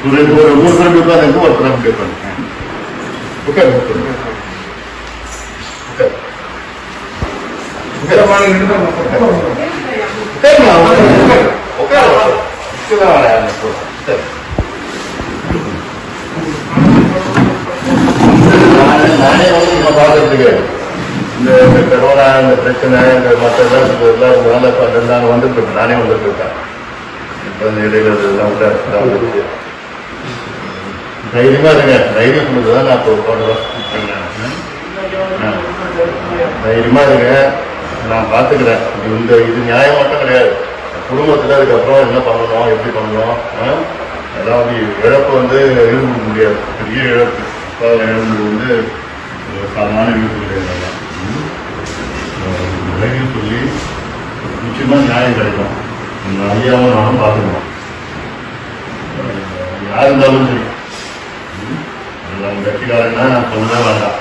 ஒரு ஒரு மூணு பேர் உட்காந்து ஒரு பேர் அப்படி உட்காந்து உட்காரு உட்காரு உட்காரு உட்காருமா உட்காரு உட்காரு உட்காரு உட்காரு நானே நானே வந்து இப்போ பார்க்கறதுக்கு இந்த இந்த கரோனா இந்த பிரச்சனை இந்த மற்ற எல்லாம் எல்லாம் இருந்தனால இப்போ ரெண்டு நாள் வந்துட்டு இருக்கேன் நானே வந்துட்டு இருக்கேன் இப்போ இந்த இடையில இதெல்லாம் விட இதெல்லாம் வந்துச்சு. தைரியமா இருங்க தைரியம் கொடுத்து தான் நான் இப்போ போடுறேன் ஆ. தைரியமா இருங்க நான் பார்த்துக்கிறேன் இந்த இது நியாயம் மட்டும் கிடையாது குடும்பத்தில் அதுக்கப்புறம் என்ன பண்ணணும் எப்படி பண்ணணும் ஆ? எல்லாம் வந்து இழப்பு வந்து ஈடுபட முடியாது பெரிய இழப்பு பதினேழு இழப்பு வந்து ஒரு சாதாரண இழப்பு கிடையாது அதெல்லாம். ம். அஹ் தைரியம் சொல்லி நிச்சயமா நியாயம் கிடைக்கும் இந்த ஐயாவும் நானும் பார்த்துக்கணும் அஹ் யார் இருந்தாலும் சரி ம். எல்லாம் கட்சிக்காரங்கன்னா நான் சொல்லவே வேண்டாம்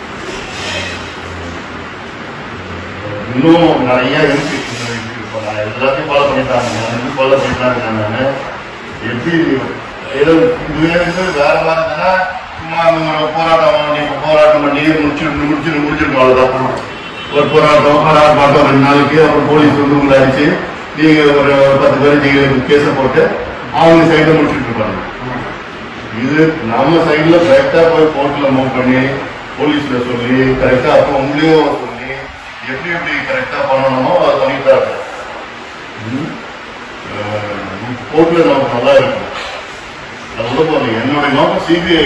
இன்னும் நிறைய இருக்கு இப்போ நான் எல்லாத்தையும் ஃபாலோ பண்ணிட்டாங்க நான் ஃபாலோ பண்ணிட்டாங்க நான் எப்படி ஏதோ இதுவே வந்து வேற மாதிரி இருந்ததுன்னா சும்மா ஒரு போராட்டம் நீங்க போராட்டம் பண்ணி முடிச்சு முடிச்சு முடிச்சிருக்கோம் அவ்வளவுதான் ஒரு போராட்டம் ஆர்ப்பாட்டம் ரெண்டு நாளைக்கு அப்புறம் போலீஸ் வந்து உங்களை அடிச்சு நீங்க ஒரு பத்து பேர் நீங்க கேஸை போட்டு அவங்க சைடில் முடிச்சுட்டு இருப்பாங்க இது நம்ம சைடுல கரெக்டா போய் கோர்ட்ல மூவ் பண்ணி போலீஸ்ல சொல்லி கரெக்டா அப்போ உங்களையும் சொல்லி எப்படி எப்படி கரெக்டா பண்ணணுமோ அதை பண்ணிட்டு தான் இருக்கோம். ம். அஹ் கோர்ட்ல நமக்கு நல்லா இருக்கும் அது உள்ள போறீங்க என்னுடைய நோக்கம் சிபிஐ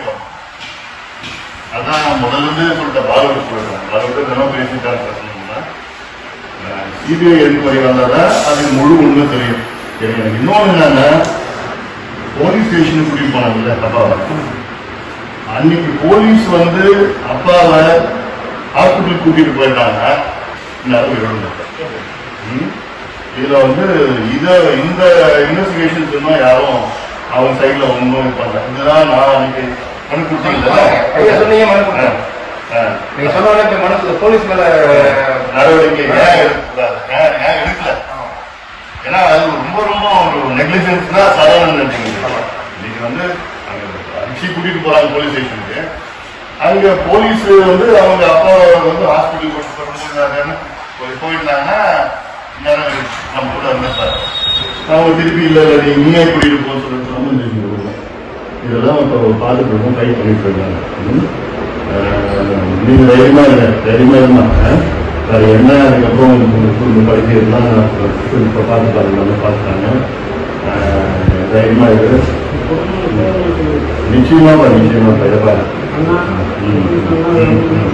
அதான் நான் முதல்ல இருந்தே சொல்லிட்டேன் பாலவிட்டு சொல்றேன் பாலவிட்டு தினம் பேசிட்டாங்க பிரச்சனைனா சிபிஐ என்கொயரி வந்தாதான் அது முழு உண்மை தெரியும் எனக்கு இன்னொன்று என்னன்னா போலீஸ் ஸ்டேஷனுக்கு கூட்டிட்டு போனாங்கல்ல அப்பாவை அன்னைக்கு போலீஸ் வந்து அப்பாவை ஹாஸ்பிட்டல் கூட்டிட்டு போயிட்டாங்க இந்நேரம் இழந்தாங்க ம்? இதுல வந்து இத இந்த இன்வெஸ்டிகேஷன் சொன்னா யாரும் அவங்க சைட்ல ஒன்றும் இது பண்ணல இதுதான் நான் அன்னைக்கு மனு கொடுத்தீங்கல்ல ஐயா சொன்னீங்க மனு கொடுத்தேன். ஆ. நீங்க சொன்ன உடனே இப்ப மனசுல போலீஸ் மேல நடவடிக்கை ஏன் எடுக்கல ஏன் ஏன் எடுக்கல ஏன்னா அது ரொம்ப ரொம்ப ஒரு நெக்லிஜென்ஸ் தான் சாதாரண நினைச்சுங்க இன்னைக்கு வந்து அங்க அடிச்சு கூட்டிட்டு போறாங்க போலீஸ் ஸ்டேஷனுக்கு அங்க போலீஸ் வந்து அவங்க அப்பா வந்து ஹாஸ்பிட்டல் கொண்டு போயிருந்தாங்கன்னு போய் போயிருந்தாங்கன்னா நேரம் நம்ம கூட இருந்திருப்பாரு அவங்க திருப்பி இல்லை இல்லை நீ நீயே கூட்டிட்டு போக சொல்லிட்டு நம்ம இதெல்லாம் இப்போ பார்த்துட்டு இருக்கோம் ட்ரை பண்ணிட்டு இருக்காங்க ம். ஆஹ் நீங்க தைரியமா இருங்க தைரியமா இருந்தா வேற என்ன அதுக்கப்புறம் இந்த படிச்சு எல்லாம் இப்போ பார்த்து பாருங்க பார்த்துட்டாங்க ஆஹ் தைரியமா இருக்கு நிச்சயமா பா நிச்சயமா பா இதை பாரு ம், ம்,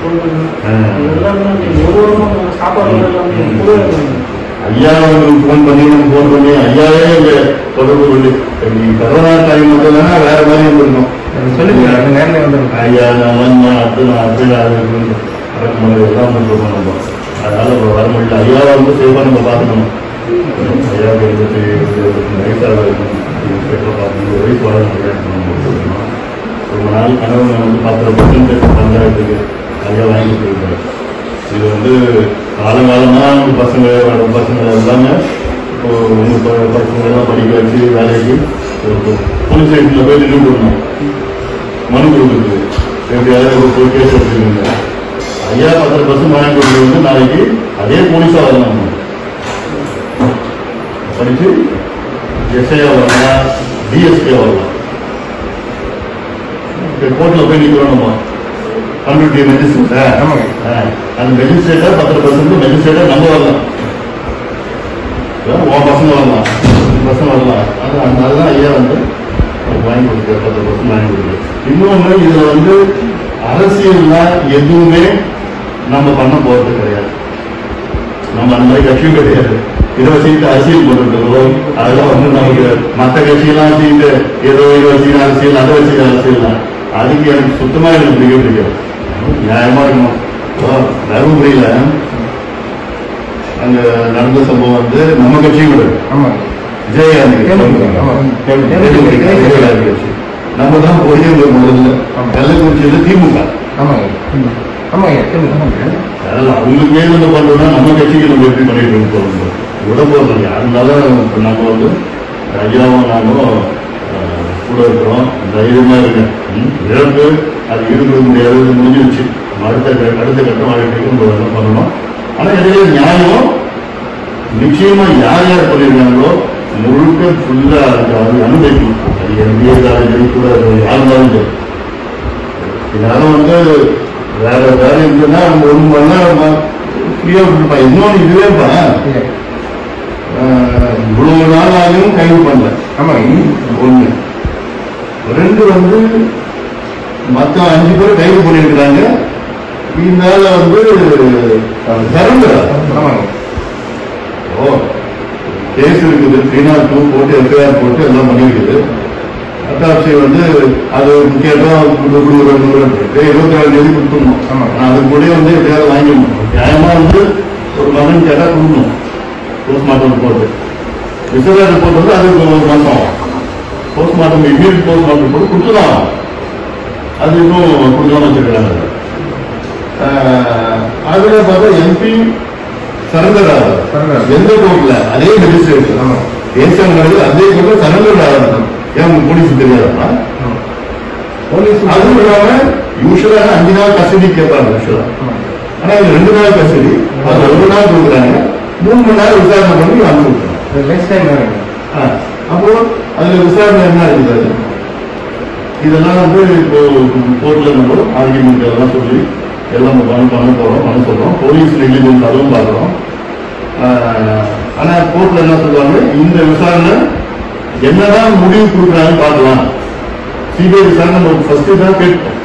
ம். ஐயா உங்களுக்கு ஃபோன் பண்ணி நம்ம ஃபோன் பண்ணி ஐயாவே இங்க தொடர்பு கொண்டு நீ கரோனா டைம் மட்டும் தானே வேற மாதிரி இருந்திருக்கும் சொல்லுங்க நேரில் வந்துருங்க ஐயா நான் வந்து அப்படி நான் அப்படி நான் இருக்கும்போது எல்லாம் பண்ணுறோம் நம்ம அதனால இப்போ வர முடியல ஐயா வந்து சேஃபாக நம்ம பார்த்துக்கணும் ஐயா இருபத்தி வயசாக பெட்ரோல் பார்க்கணும் வயசு வர முடியாது ரொம்ப நாள் கனவு வந்து பத்து பர்சன்ட் பஞ்சாயத்துக்கு ஐயா வாங்கி கொடுத்துருக்காரு இது வந்து காலங்காலமாக நம்ம பசங்க வர பசங்க எல்லாமே இப்போ ஒன்று பசங்க எல்லாம் படிக்க வச்சு வேலைக்கு போலீஸ் ஸ்டேஷனில் போய் நின்று கொடுக்கணும் மனு கொடுக்குறது எப்படியாவது ஒரு போய் கேஸ் எடுத்துக்கோங்க ஐயா பத்து பர்சன்ட் வாங்கி கொடுக்குறது வந்து நாளைக்கு அதே போலீஸாக வரலாம் படிச்சு எஸ்ஐயா வரலாம் டிஎஸ்பியா வரலாம் கோர்ட்டில் போய் நிற்கிறோம் நம்ம கம்ப்யூட்டர் மெஜிஸ்ட்ரேட் ஆமாங்க. அந்த மெஜிஸ்ட்ரேட்டர் பத்து பர்சன்ட் மெஜிஸ்ட்ரேட்டர் நம்ம வரலாம் அதான் உன் பசங்க வரலாம் உன் பசங்க வரலாம் அது அதனால தான் ஐயா வந்து நமக்கு வாங்கி கொடுக்குற பத்து பர்சன்ட் வாங்கி கொடுக்குறது இன்னொன்று இதில் வந்து அரசியல்ல எதுவுமே நம்ம பண்ண போறது கிடையாது நம்ம அந்த மாதிரி கட்சியும் கிடையாது இதை வச்சுக்கிட்டு அரசியல் போட்டுருக்கோம் அதெல்லாம் வந்து நமக்கு மற்ற கட்சியெல்லாம் வச்சுக்கிட்டு ஏதோ இதை வச்சுக்கிற அரசியல் அதை வச்சுக்கிற அரசியல் தான் அதுக்கு எனக்கு சுத்தமா எனக்கு பிடிக்க பிடிக்கும் நியாயமா இருக்கணும் இப்போ தருமபுரியில அங்க நடந்த சம்பவம் வந்து நம்ம கட்சியும் கூட ஆமாங்க விஜயகாந்தி கட்சி. ஆமா. தேமுதிக, விஜயகாந்தி கட்சி. நம்ம தான் போய் முதல்ல ஆமா. கள்ளக்குறிச்சியில திமுக ஆமாங்க ஆமாங்க சொல்லுங்க அதெல்லாம் அவங்களுக்கு மேல வந்து பண்றோம்னா நம்ம கட்சிக்கு நம்ம எப்படி பண்ணிட்டு இருக்கோம் விட போறது யாருனாலும் இப்ப நம்ம வந்து ஐயாவும் நானும் ஆஹ், கூட இருக்கிறோம் தைரியமா இருக்கேன் ம், இழப்பு அது ஈடுபட முடியாது இது முடிஞ்சிருச்சு நம்ம அடுத்த க- அடுத்த கட்டம் வாழ்க்கைக்கு நம்ம என்ன பண்ணணும் ஆனா இடையில நியாயம் நிச்சயமா யார் யார் பண்ணியிருக்காங்களோ முழுக்க ஃபுல்லா அதுக்கு அது அனுபவிக்கணும் அது எம்பிஏ காலேஜ் கூட அது யார் இருந்தாலும் சரி இதனால வந்து வேற வேலை இருந்ததுன்னா நம்ம ஒன்று பண்ணா நம்ம ஃப்ரீயா விட்டுருப்பா இன்னொன்று இதுவேப்பா ஆஹ், இவ்வளவு நாள் ஆகியும் கைது பண்ணல ஆமாங்க ஒண்ணு ரெண்டு வந்து மத்த அஞ்சு பேர் கைது பண்ணியிருக்கிறாங்க இதனால வந்து சரண்டர் ஆமாங்க ஓ கேஸ் இருக்குது த்ரீ நாட் டூ போட்டு எஃப்ஐஆர் போட்டு எல்லாம் பண்ணியிருக்குது அட்டாப்சி வந்து அது கேட்டோம் இருபத்தி ஏழு தேதி கொடுத்துடணும் ஆமா. ஆனா அதுக்கு கூட வந்து எப்படியாவது வாங்கிடணும் நியாயமா வந்து ஒரு மகன் கேட்டா கொடுக்கணும் போஸ்ட்மார்ட்டம் ரிப்போர்ட் ரிசர்வ் ரிப்போர்ட் வந்து அதுக்கு ஒரு மாசம் போஸ்ட்மார்ட்டம் இமீடியட் போஸ்ட்மார்ட்டம் ரிப்போர்ட் கொடுத்துதான் அது இன்னும் கொடுக்காம வச்சிருக்காங்க ஆஹ், அதுல பார்த்தா எம்பி சரண்டர் ஆகுது Surrender. எந்த கோர்ட்ல அதே மெஜிஸ்ட்ரேட் ஆமா. ஏசியம் நடக்குது அதே கோர்ட்ல சரண்டர் ஆகுது ஏன் உங்களுக்கு போலீஸ் தெரியாதா போலீஸ் அதுவும் இல்லாம யூஸ்வலா அஞ்சு நாள் கஸ்டடி கேட்பாங்க யூஸ்வலா ஆனா இது ரெண்டு நாள் கஸ்டடி அது ஒரு நாள் கொடுக்குறாங்க மூணு மணி நேரம் விசாரணை பண்ணி அனுப்பி விட்டுறாங்க நெக்ஸ்ட் டைம் வேணுங்க ஆ, அப்போ அதுல விசாரணை என்ன இருக்குது இதெல்லாம் வந்து இப்போ கோர்ட்ல நம்ம ஆர்குமெண்ட் எல்லாம் சொல்லி எல்லாம் நம்ம பண்ண பண்ண போறோம் பண்ண சொல்றோம் போலீஸ் நெக்லிஜென்ஸ் அதுவும் பார்க்குறோம் ஆனா கோர்ட்ல என்ன சொல்றாங்க இந்த விசாரணை என்னதான் முடிவு கொடுக்குறாங்கன்னு பார்க்கலாம் சிபிஐ விசாரணை நம்ம ஃபர்ஸ்ட் தான் கேட்போம்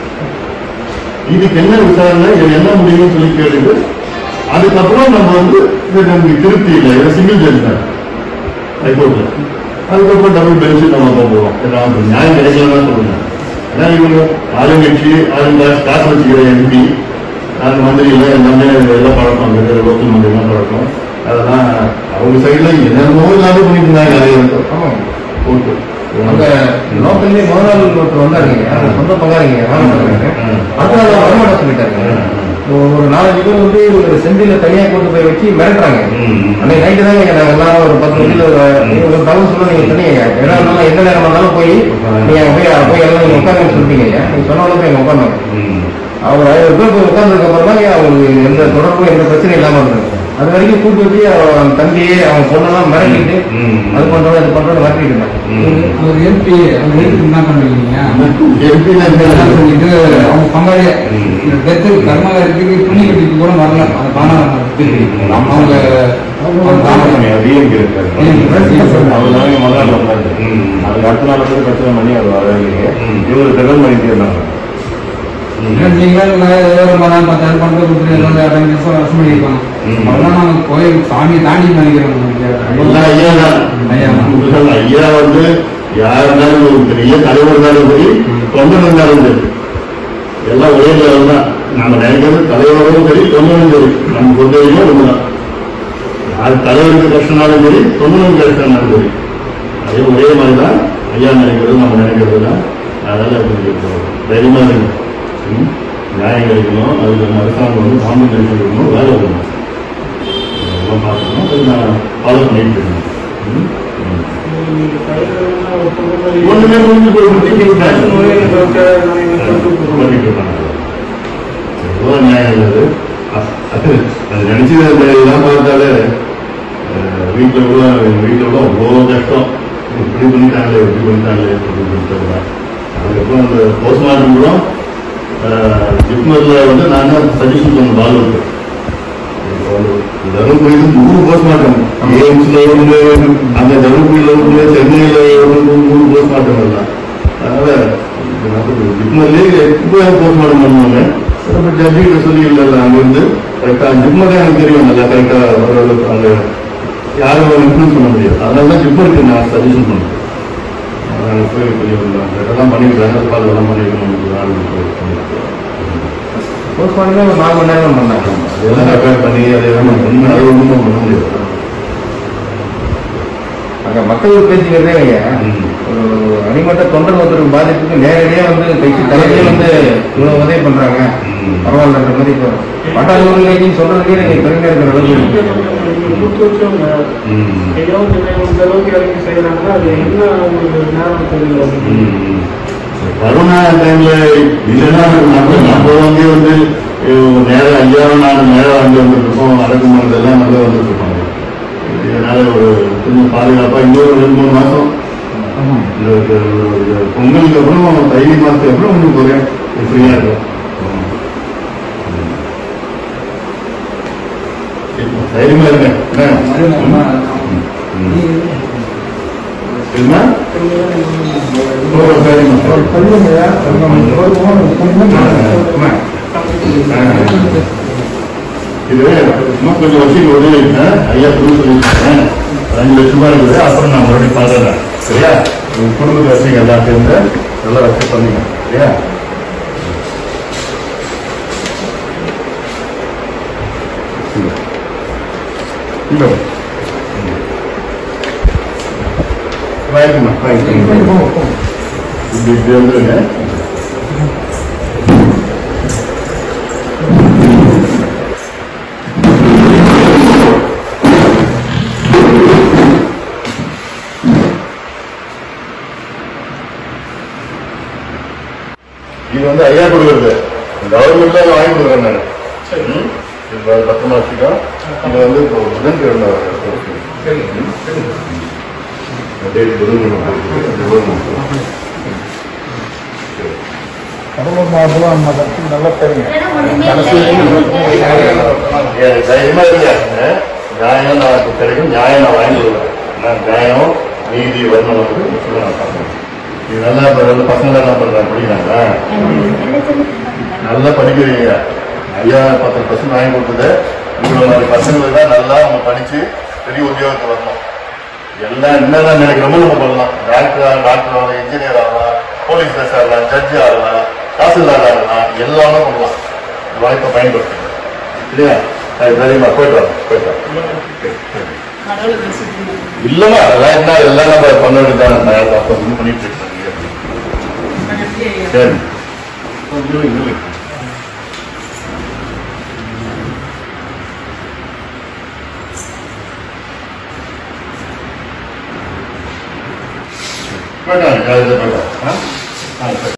இதுக்கு என்ன விசாரணை இது என்ன முடிவுன்னு சொல்லி கேட்டுட்டு அதுக்கப்புறம் நம்ம வந்து இது நமக்கு திருப்தி இல்லை இது சிங்கிள் ஜட்ஜ் தான் ஹைகோர்ட்ல அதுக்கப்புறம் டபுள் பெஞ்ச் நம்ம போக போறோம் ஏதாவது நியாயம் கிடைக்கலன்னு சொல்லுங்க ஏன்னா இவங்க ஆளுங்கட்சி ஆளுங்க காசு வச்சுக்கிற எம்பி நாங்கள் மந்திரி இல்லை எல்லாமே எல்லாம் பழக்கம் அங்கே லோக்கல் மந்திரிலாம் பழக்கம் அதெல்லாம் அவங்க சைடுல என்னென்னமோ இல்லாத பண்ணிட்டு இருந்தாங்க அதே ஆமாங்க போட்டு அங்க லோக்கல்லே முதலாளி ஒருத்தர் வந்தாருங்க அவங்க சொந்த பங்காளிங்க வாங்கிட்டாங்க ம். அதனால வரமாட்ட சொல்லிட்டாங்க ம். ஒரு நாலஞ்சு பேர் வந்து ஒரு செந்தில தனியா கொண்டு போய் வச்சு மிரட்டுறாங்க ம். அன்னைக்கு நைட்டு தாங்க நாங்க எல்லாரும் ஒரு பத்து மணிக்கு ஒரு நீங்க ஒரு தகவல் சொல்ல நீங்க சொன்னீங்க ஏன்னா இருந்தாலும் எந்த நேரம் வந்தாலும் போய் நீங்க அங்க போய் போய் எல்லாம் நீங்க உட்காருங்கன்னு சொல்லிட்டீங்க நீங்க சொன்னாலும் போய் அங்க உட்காந்தாங்க ம். அவர் ஐநூறு பேர் போய் உட்கார்ந்ததுக்கு அப்புறம் தான் அவங்களுக்கு எந்த தொடர்பும் எந்த பிரச்சனையும் இல்லாம இருந்தாங்க அது வரைக்கும் கூட்டு வச்சு அவன் தம்பியே அவன் பொண்ணெல்லாம் மிரட்டிட்டு ம். அது பண்றோம் இது பண்றோம் மிரட்டிட்டு இருந்தாங்க ம். அவர் எம்பி அவர் எதுக்கு என்ன பண்ணுவீங்க MP னா என்ன? என்ன சொல்லிட்டு அவங்க பங்காளி ம். இந்த டெத்து கர்மகாரத்துக்கு துணி கட்டிட்டு கூட வரல அந்த பணம் ம். அவங்க அவங்க தாமதம். டிஎம்கே இருக்காரு ம். அவர் தாங்க முதல்ல வந்தாரு ம். அதுக்கு அடுத்த நாள் வந்து பிரச்சனை பண்ணி அவர் வரவே ம். இவர் செகண்ட் பண்ணிட்டே இருந்தாங்க என்ன நீங்களா இல்ல ஏதோ ஒரு மரம் பத்தாயிரம் பணத்தை கொடுத்துட்டு ஏதோ ஒரு அஞ்சு வருஷம் வருஷம் பண்ணியிருப்பாங்க ம். அதெல்லாம் நாங்க கோயில் சாமியை தாண்டி நினைக்கிறோம் எல்லாம் ஐயா தான். ஐயா தான். முதல்ல ஐயா வந்து யார் இருந்தாலும் ஒரு பெரிய தலைவர் இருந்தாலும் சரி தொண்டன் இருந்தாலும் சரி எல்லாம் ஒரே லெவல் தான் நாம நினைக்கிறது தலைவரும் சரி தொண்டனும் சரி நம்ம பொறுத்தவரைக்கும் ஒண்ணுதான் யார் தலைவருக்கு கஷ்டம்னாலும் சரி தொண்டனுக்கு கஷ்டம்னாலும் சரி அதே ஒரே மாதிரி தான் ஐயா நினைக்கிறது நம்ம நினைக்கிறது தான் அதனால கொஞ்சம் தைரியமா இருக்கு ம்? நியாயம் கிடைக்கணும் அதுக்கு நம்ம அரசாங்கம் வந்து காம்பன்சேஷன் இருக்கணும் வேலை இருக்கணும் இதெல்லாம் பார்க்கணும் அது நான் ஃபாலோ பண்ணிட்டு இருக்கேன் ம்? ம். ஒண்ணுமே முடிஞ்சு போய் முடிச்சு விட்டாங்க. பண்ணிட்டு இருக்காங்க. எவ்வளவு நியாயம் இல்லது அ- அது அது நினைச்சு இதெல்லாம் பார்த்தாலே அஹ், வீட்டுல கூட எங்க வீட்டுல கூட அவ்வளோ கஷ்டம் இப்படி பண்ணிட்டாங்களே இப்படி பண்ணிட்டாங்களே இப்படி பண்ணிட்டாங்க அதுக்கப்புறம் அந்த போஸ்ட்மார்ட்டம் கூட ஜிப்மர்ல வந்து நான் தான் சஜஷன் பண்ண பாலுக்கு தருமபுரிக்கு நூறு போஸ்ட்மார்ட்டம் எய்ம்ஸ்ல ஒன்று அந்த தருமபுரியில ஒன்று சென்னையில ஒன்று நூறு போஸ்ட்மார்ட்டம் எல்லாம் அதனால ஜிப்மர்லேயே இப்போ போஸ்ட்மார்ட்டம் பண்ணுவாங்க இப்போ ஜட்ஜிகிட்ட சொல்லி இல்லை அங்கிருந்து கரெக்டாக ஜிப்மர் தான் எனக்கு தெரியும் நல்லா கரெக்டாக ஓரளவுக்கு அங்கே யாரும் இன்ஃப்ளூன்ஸ் பண்ண முடியாது அதனால தான் ஜிப்மருக்கு நான் சஜஷன் பண்ணேன் அதனால போய் கொஞ்சம் இதெல்லாம் பண்ணிருக்காங்க அதெல்லாம் பண்ணிருக்கணும் போஸ்ட்மார்ட்டமே ஒரு நாலு மணி நேரம் பண்ணாங்க அதெல்லாம் ரெக்கார்ட் பண்ணி அதெல்லாம் ஒன்றும் அது ஒன்றும் பண்ண முடியாது அங்க மக்கள் பேசிக்கிறதே ஐயா ம். ஒரு அடிமட்ட தொண்டர் ஒருத்தருக்கு பாதிப்புக்கு நேரடியா வந்து கட்சி தலைவரே வந்து இவ்வளவு உதவி பண்றாங்க ம். ம். பரவாயில்லன்ற மாதிரி இப்போ பட்டாளூர் லேஜின்னு சொல்றதுக்கே நீங்க பெருமையா இருக்கிற அளவுக்கு இங்க கொஞ்சம் முட்டு வச்சவங்க ம். ஏதோ இந்த அளவுக்கு இறங்கி செய்யறாங்கன்னா அது என்ன அவங்களுக்கு நேரம் தெரியல ம். கரோனா டைம்ல இல்லைன்னா நம்ம நம்ம வந்து வந்து அஹ், நேரம் ஐயாயிரம் நாலு நேரம் அங்கே வந்துருக்கோம் அடக்குமானது எல்லாம் நல்லா வந்துட்டு இருப்பாங்க இதனால ஒரு கொஞ்சம் பாதுகாப்பா இன்னொரு ரெண்டு மூணு மாசம் இந்த இந்த- இந்த பொங்கலுக்கு அப்புறம் தை மாசத்துக்கு அப்புறம் கொஞ்சம் குறையும் ஃப்ரீயா இருக்கும் இப்போ தைரியமா இருங்க என்ன? என்ன ஓ, சரிம்மா சரி. இது இன்னும் கொஞ்சம் வச்சுட்டு உதவி ஐயா புது சொல்லியிருக்கேன் அஞ்சு லட்சம் ரூபாய் இருக்குது அப்புறம் நான் மறுபடியும் பார்த்துறேன் சரியா உங்க குடும்பத்தை வச்சுங்க எல்லாம் சேர்ந்து நல்லா வச்சு பண்ணுங்க சரியா இல்ல வாங்கிக்கணும் வாங்கிக்கணும் இப்படி இப்படி வந்துருங்க இது வந்து ஐயா கொடுக்குறது கவர்மெண்ட்ல வாங்கி கொடுக்குறேன் நான் ம்? இது பத்திரமா வச்சுக்கோ இது வந்து இப்போ புதன்கிழமை டேட் புதன்கிழமை புதன்கிழமை. கடலூர் மாவட்டத்தில் நம்ம கட்சி நல்லா தெரியும் ஏன் தைரியமா இருங்க நியாயம் நான் கிடைக்கும் நியாயம் நான் வாங்கி கொடுக்குறேன் நான் நியாயம் நீதி வரணும் வந்து நிச்சயமா நான் பார்க்கறேன் இது நல்லா இப்ப நல்ல பசங்க என்ன பண்றாங்க படிக்கிறாங்களா நல்லா படிக்கிறீங்க ஐயா பத்து பர்சன்ட் வாங்கி கொடுத்தது இவ்வளவு மாதிரி பசங்களுக்கு தான் நல்லா அவங்க படிச்சு பெரிய உத்தியோகத்துக்கு வரணும் எல்லாம் என்னென்ன நினைக்கிறோமோ நம்ம பண்ணலாம் டாக்டர் டாக்டர் ஆகலாம் இன்ஜினியர் ஆகலாம் போலீஸ் பேஸ் ஆகலாம் ஜட்ஜி ஆகலாம் தாசில்தார் ஆகலாம் எல்லாமே பண்ணலாம் இந்த வாய்ப்பை பயன்படுத்துங்க இல்லையா அது தெரியுமா போயிட்டு வரோம் போயிட்டு வரோம் இல்லம்மா அதெல்லாம் என்ன எல்லாம் நம்ம பண்ண வேண்டியதான் நான் அப்போ வந்து பண்ணிட்டு இருக்கேன் சரி இல்லை, இல்லை. போயிட்டாங்க காலையில் போயிட்டாங்க ஆ? ஆ சரி